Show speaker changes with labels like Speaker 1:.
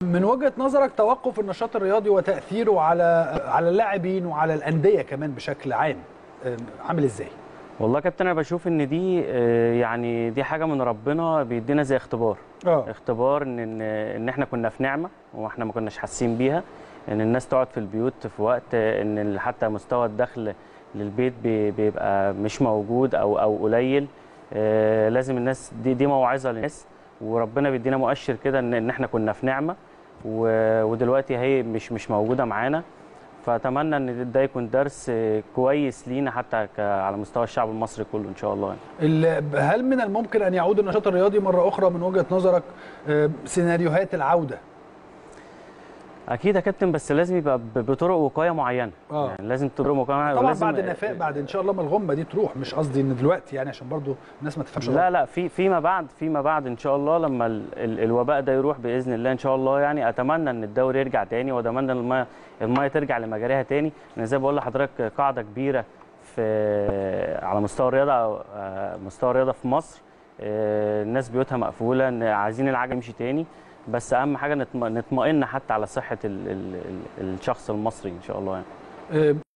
Speaker 1: من وجهه نظرك توقف النشاط الرياضي وتاثيره على على اللاعبين وعلى الانديه كمان بشكل عام آه، عامل ازاي؟
Speaker 2: والله يا كابتن انا بشوف ان دي آه، يعني دي حاجه من ربنا بيدينا زي اختبار
Speaker 1: اه
Speaker 2: اختبار ان ان ان احنا كنا في نعمه واحنا ما كناش حاسين بيها ان الناس تقعد في البيوت في وقت ان حتى مستوى الدخل للبيت بي- بيبقى مش موجود او او قليل آه، لازم الناس دي دي موعظه للناس وربنا بيدينا مؤشر كده ان ان احنا كنا في نعمه و- ودلوقتي هي مش مش موجوده معانا فاتمنى ان ده يكون درس آه، كويس لينا حتى ك- على مستوى الشعب المصري كله ان شاء الله يعني.
Speaker 1: ال- هل من الممكن ان يعود النشاط الرياضي مره اخرى من وجهه نظرك آه، سيناريوهات العوده
Speaker 2: اكيد يا كابتن بس لازم يبقى ب- بطرق وقايه معينه
Speaker 1: آه.
Speaker 2: يعني لازم طرق وقايه معينه
Speaker 1: طبعا
Speaker 2: ولازم
Speaker 1: بعد النفاق بعد ان شاء الله ما الغمه دي تروح مش قصدي ان دلوقتي يعني عشان برضو الناس ما تفهمش
Speaker 2: لا لا في فيما بعد فيما بعد ان شاء الله لما ال ال الوباء ده يروح باذن الله ان شاء الله يعني اتمنى ان الدوري يرجع تاني واتمنى ان الميه الميه ترجع لمجاريها تاني انا زي ما بقول لحضرتك قاعده كبيره في على مستوى الرياضه أو، آه، مستوى الرياضه في مصر آه، الناس بيوتها مقفوله إن عايزين العجل يمشي تاني بس اهم حاجه نطم- نطمئن حتى على صحه ال ال ال الشخص المصري ان شاء الله يعني
Speaker 1: آه،